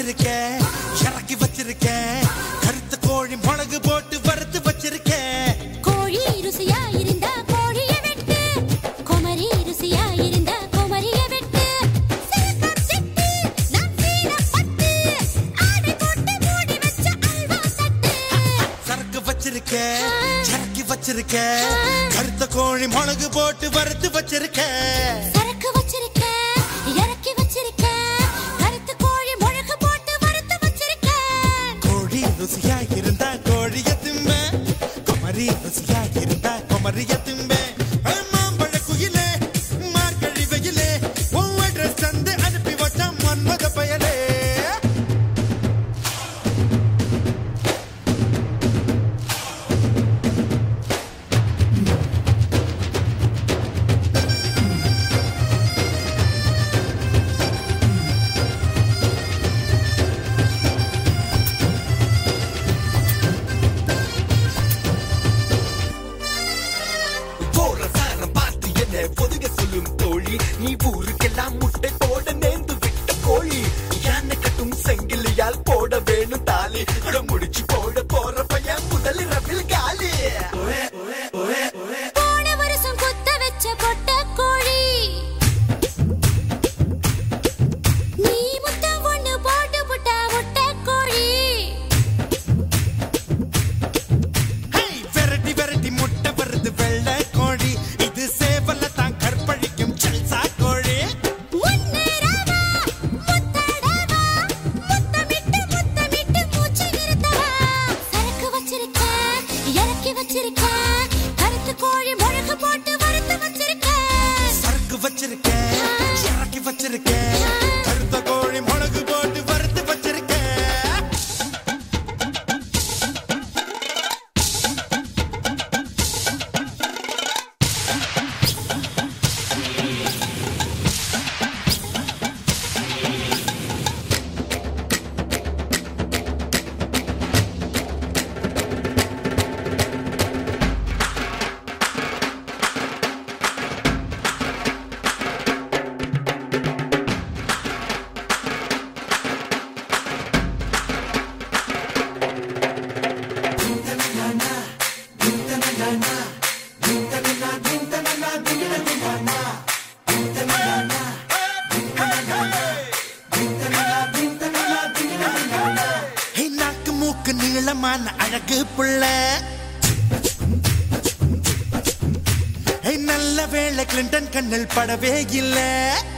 வச்சிருக்கேன் இறக்கி வச்சிருக்கேன் கருத்த கோழி மிளகு போட்டு வறுத்து வச்சிருக்கேன் கோழி ருசியா இருந்தா கோழிய வெட்டு குமரி ருசியா இருந்தா குமரிய வெட்டு சிலக்கம் சிட்டு நான் சீனப்பட்டு ஆடை போட்டு மூடி வச்ச அல்வா தட்டு சரக்கு வச்சிருக்கேன் இறக்கி வச்சிருக்கேன் கருத்த கோழி மிளகு போட்டு வறுத்து வச்சிருக்கேன் சரக்கு வச்சிருக்க இறக்கி வச்சிருக்க கருத்து கோழி முழக்கு போட்டு வறுத்து வச்சிருக்க கோழி ருசியா இருந்தா கோழிய திம்ப குமரி ருசியா இருந்தா குமரிய திம்ப மாம்பழ குயிலே மார்கழி வெயிலே உன் அட்ரஸ் தந்து அனுப்பி வச்சான் மன்மத பயலே போற சாரம் பார்த்து என்ன பொதுக சொல்லும் தோழி நீ ஊருக்கெல்லாம் முட்டை போட நேர்ந்து விட்ட கோழி யானை கட்டும் செங்கிலியால் போட வேணும் தாலி அட முடிச்சு போட போற பையன் முதல் ரவில் காலி போன வருஷம் குத்த வச்ச கொட்ட கோழி நீ முத்தம் ஒண்ணு போட்டு புட்டா முட்டை கோழி ஹேய், விரட்டி விரட்டி முட்டை வருது வெள்ளை கோழி இது சேவல தான் கற்பழிக்கும் செல்சா கோழி முன்னேறவா முத்தடவா முத்தமிட்டு முத்தமிட்டு மூச்சு நிறுத்தவா சரக்கு வச்சிருக்க இறக்கி வச்சிருக்க கருத்து கோழி முழக்கு போட்டு வறுத்து வச்சிருக்க சரக்கு வச்சிருக்கேன் இறக்கி வச்சிருக்கேன் கருத்த கோழி மிளகு போட்டு வறுத்து வச்சிருக்கேன் ஹே, நாக்கு மூக்கு நீளமான அழகு புள்ள ஹே, நல்ல வேளை கிளின்டன் கண்ணில் படவே இல்லை